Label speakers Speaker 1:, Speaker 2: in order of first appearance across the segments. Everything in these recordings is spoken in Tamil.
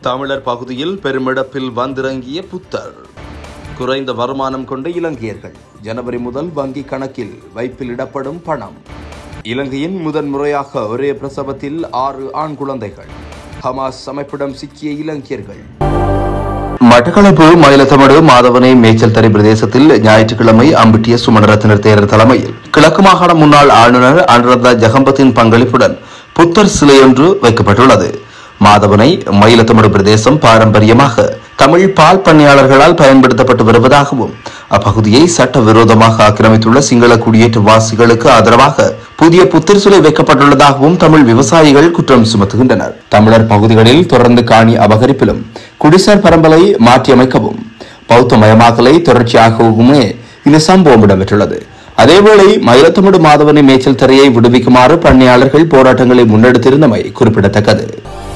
Speaker 1: தமிழர் பகுதியில் பெருமிடப்பில் வந்திறங்கிய புத்தர் குறைந்த வருமானம் கொண்ட இலங்கையர்கள் ஜனவரி முதல் வங்கி கணக்கில் வைப்பில் இடப்படும் பணம் இலங்கையின் முதன் முறையாக ஒரே பிரசவத்தில் ஆறு ஆண் குழந்தைகள் ஹமாஸ் அமைப்பிடம் சிக்கிய இலங்கையர்கள் மட்டக்களப்பு மயிலத்தமடு மாதவனை மேய்ச்சல் தரை பிரதேசத்தில் ஞாயிற்றுக்கிழமை அம்பிட்டிய சுமணரத்தினர் தேரர் தலைமையில் கிழக்கு மாகாண முன்னாள் ஆளுநர் அனுரதா ஜெகம்பத்தின் பங்களிப்புடன் புத்தர் சிலையொன்று வைக்கப்பட்டுள்ளது மாதவனை மயிலத்தமடு பிரதேசம் பாரம்பரியமாக தமிழ் பால் பண்ணையாளர்களால் பயன்படுத்தப்பட்டு வருவதாகவும் அப்பகுதியை சட்டவிரோதமாக ஆக்கிரமித்துள்ள சிங்கள குடியேற்றவாசிகளுக்கு ஆதரவாக புதிய புத்தர் சிலை வைக்கப்பட்டுள்ளதாகவும் தமிழ் விவசாயிகள் குற்றம் சுமத்துகின்றனர் தமிழர் பகுதிகளில் தொடர்ந்து காணி அபகரிப்பிலும் குடிசார் பரம்பலை மாற்றியமைக்கவும் பௌத்த மயமாக்கலை தொடர்ச்சியாகவுமே இந்த சம்பவம் இடம்பெற்றுள்ளது அதேவேளை மயிலத்தமடு மாதவனை மேய்ச்சல் தரையை விடுவிக்குமாறு பண்ணையாளர்கள் போராட்டங்களை முன்னெடுத்திருந்தமை குறிப்பிடத்தக்கது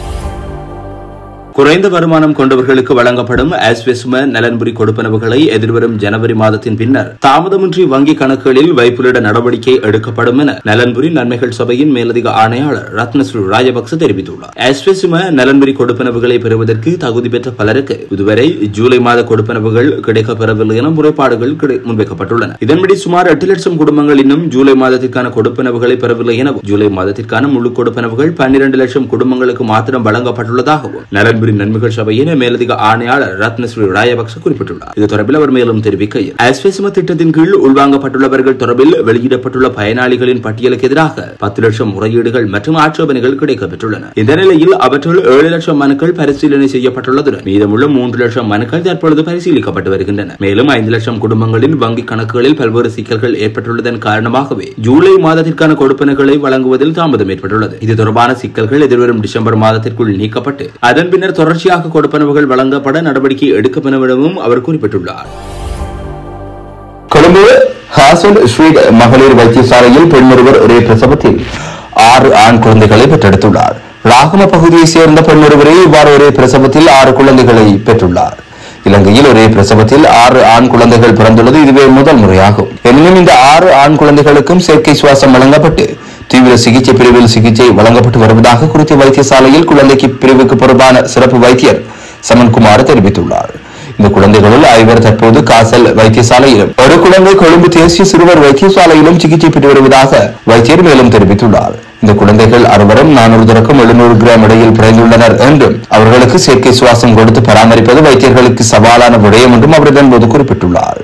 Speaker 1: குறைந்த வருமானம் கொண்டவர்களுக்கு வழங்கப்படும் ஆஸ்வெசும நலன்புரி கொடுப்பனவுகளை எதிர்வரும் ஜனவரி மாதத்தின் பின்னர் தாமதமின்றி வங்கி கணக்குகளில் வைப்புலிட நடவடிக்கை எடுக்கப்படும் என நலன்புரி நன்மைகள் சபையின் மேலதிக ஆணையாளர் ரத்னஸ்ரீ ராஜபக்ச தெரிவித்துள்ளார் ஆஸ்வெசும நலன்புரி கொடுப்பனவுகளை பெறுவதற்கு தகுதி பெற்ற பலருக்கு இதுவரை ஜூலை மாத கொடுப்பனவுகள் கிடைக்கப்பெறவில்லை என முறைப்பாடுகள் கிடை- முன்வைக்கப்பட்டுள்ளன இதன்படி சுமார் எட்டு லட்சம் குடும்பங்கள் இன்னும் ஜூலை மாதத்திற்கான கொடுப்பனவுகளை பெறவில்லை எனவும் ஜூலை மாதத்திற்கான முழு கொடுப்பனவுகள் பன்னிரண்டு லட்சம் குடும்பங்களுக்கு மாத்திரம் வழங்கப்பட்டுள்ளதாகவும் நலன்புரி நன்மைகள் சபையின் மேலதிக ஆணையாளர் ரத்னஸ்ரீ ராயபக்ச குறிப்பிட்டுள்ளார் இது தொடர்பில் அவர் மேலும் தெரிவிக்கையில் ஆஸ்வெசும திட்டத்தின் கீழ் உள்வாங்கப்பட்டுள்ளவர்கள் தொடர்பில் வெளியிடப்பட்டுள்ள பயனாளிகளின் பட்டியலுக்கு எதிராக பத்து லட்சம் முறையீடுகள் மற்றும் ஆட்சேபனைகள் கிடைக்கப்பெற்றுள்ளன இந்த நிலையில் அவற்றுள் ஏழு லட்சம் மனுக்கள் பரிசீலனை செய்யப்பட்டுள்ளதுடன் மீதமுள்ள மூன்று லட்சம் மனுக்கள் தற்பொழுது பரிசீலிக்கப்பட்டு வருகின்றன மேலும் ஐந்து லட்சம் குடும்பங்களின் வங்கி கணக்குகளில் பல்வேறு சிக்கல்கள் ஏற்பட்டுள்ளதன் காரணமாகவே ஜூலை மாதத்திற்கான கொடுப்பனவுகளை வழங்குவதில் தாமதம் ஏற்பட்டுள்ளது இது தொடர்பான சிக்கல்கள் எதிர்வரும் டிசம்பர் மாதத்திற்குள் நீக்கப்பட்டு அதன் பின்னர் தொடர்ச்சியாக கொடுப்பனவுகள் வழங்கப்பட நடவடிக்கை எடுக்கப்படும் எனவும் அவர் குறிப்பிட்டுள்ளார் கொழும்பு ஹாசன் ஸ்ட்ரீட் மகளிர் வைத்தியசாலையில் பெண் ஒருவர் ஒரே பிரசவத்தில் ஆறு ஆண் குழந்தைகளை பெற்றெடுத்துள்ளார் ராகம பகுதியைச் சேர்ந்த பெண் ஒருவரே இவ்வாறு ஒரே பிரசவத்தில் ஆறு குழந்தைகளை பெற்றுள்ளார் இலங்கையில் ஒரே பிரசவத்தில் ஆறு ஆண் குழந்தைகள் பிறந்துள்ளது இதுவே முதல் முறையாகும் எனினும் இந்த ஆறு ஆண் குழந்தைகளுக்கும் செயற்கை சுவாசம் வழங்கப்பட்டு தீவிர சிகிச்சை பிரிவில் சிகிச்சை வழங்கப்பட்டு வருவதாக குறித்த வைத்தியசாலையில் குழந்தைக்கு பிரிவுக்கு பொறுப்பான சிறப்பு வைத்தியர் சமன்குமார் தெரிவித்துள்ளார் இந்த குழந்தைகளுள் ஐவர் தற்போது காசல் வைத்தியசாலையிலும் ஒரு குழந்தை கொழும்பு தேசிய சிறுவர் வைத்தியசாலையிலும் சிகிச்சை பெற்று வருவதாக வைத்தியர் மேலும் தெரிவித்துள்ளார் இந்த குழந்தைகள் அறுவரும் நானூறு தொடக்கம் எழுநூறு கிராம் இடையில் பிறந்துள்ளனர் என்றும் அவர்களுக்கு செயற்கை சுவாசம் கொடுத்து பராமரிப்பது வைத்தியர்களுக்கு சவாலான விடயம் என்றும் அவர் இதன்போது குறிப்பிட்டுள்ளார்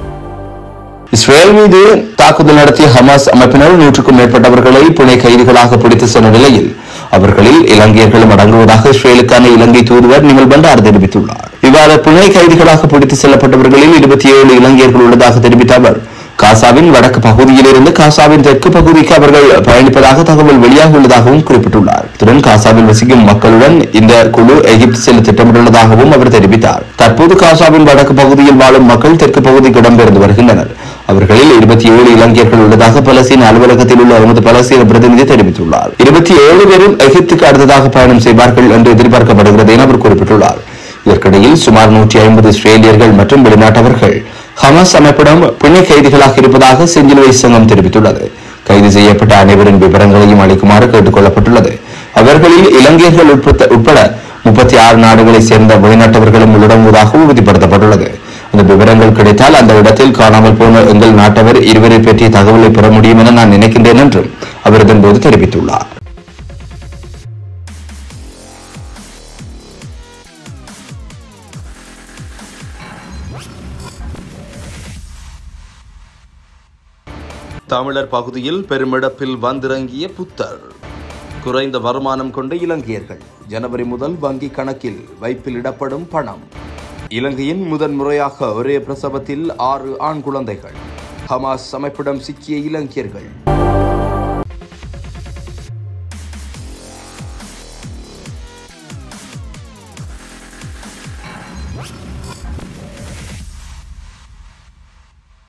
Speaker 1: இஸ்ரேல் மீது தாக்குதல் நடத்திய ஹமாஸ் அமைப்பினர் நூற்றுக்கும் மேற்பட்டவர்களை புனை கைதிகளாக பிடித்து சென்ற நிலையில் அவர்களில் இலங்கையர்களும் அடங்குவதாக இஸ்ரேலுக்கான இலங்கை தூதுவர் நிமல் பண்டார் தெரிவித்துள்ளார் இவ்வாறு புனை கைதிகளாக பிடித்து செல்லப்பட்டவர்களில் இருபத்தி ஏழு இலங்கையர்கள் உள்ளதாக தெரிவித்த அவர் காசாவின் வடக்கு பகுதியிலிருந்து காசாவின் தெற்கு பகுதிக்கு அவர்கள் பயணிப்பதாக தகவல் வெளியாகியுள்ளதாகவும் குறிப்பிட்டுள்ளார் இத்துடன் காசாவில் வசிக்கும் மக்களுடன் இந்த குழு எகிப்து செல்ல திட்டமிட்டுள்ளதாகவும் அவர் தெரிவித்தார் தற்போது காசாவின் வடக்கு பகுதியில் வாழும் மக்கள் தெற்கு பகுதிக்கு இடம்பெயர்ந்து வருகின்றனர் அவர்களில் இருபத்தி ஏழு இலங்கையர்கள் உள்ளதாக பலஸ்தீன அலுவலகத்தில் உள்ள எமது பலஸ்தீன பிரதிநிதி தெரிவித்துள்ளார் இருபத்தி ஏழு பேரும் எகிப்துக்கு அடுத்ததாக பயணம் செய்வார்கள் என்று எதிர்பார்க்கப்படுகிறது என அவர் குறிப்பிட்டுள்ளார் இதற்கிடையில் சுமார் நூற்றி ஐம்பது இஸ்ரேலியர்கள் மற்றும் வெளிநாட்டவர்கள் ஹமாஸ் அமைப்பிடம் புண்ணிய கைதிகளாக இருப்பதாக செஞ்சிலுவை சங்கம் தெரிவித்துள்ளது கைது செய்யப்பட்ட அனைவரின் விவரங்களையும் அளிக்குமாறு கேட்டுக் கொள்ளப்பட்டுள்ளது அவர்களில் இலங்கையர்கள் உட்பட உட்பட முப்பத்தி ஆறு நாடுகளைச் சேர்ந்த வெளிநாட்டவர்களும் உள்ளடங்குவதாக உறுதிப்படுத்தப்பட்டுள்ளது அந்த விவரங்கள் கிடைத்தால் அந்த இடத்தில் காணாமல் போன எங்கள் நாட்டவர் இருவரை பற்றிய தகவலை பெற முடியும் என நான் நினைக்கின்றேன் என்றும் அவர் இதன்போது தெரிவித்துள்ளார் தமிழர் பகுதியில் பெருமிடப்பில் வந்திறங்கிய புத்தர் குறைந்த வருமானம் கொண்ட இலங்கையர்கள் ஜனவரி முதல் வங்கி கணக்கில் வைப்பில் இடப்படும் பணம் இலங்கையின் முதன் முறையாக ஒரே பிரசவத்தில் ஆறு ஆண் குழந்தைகள் ஹமாஸ் அமைப்பிடம் சிக்கிய இலங்கையர்கள்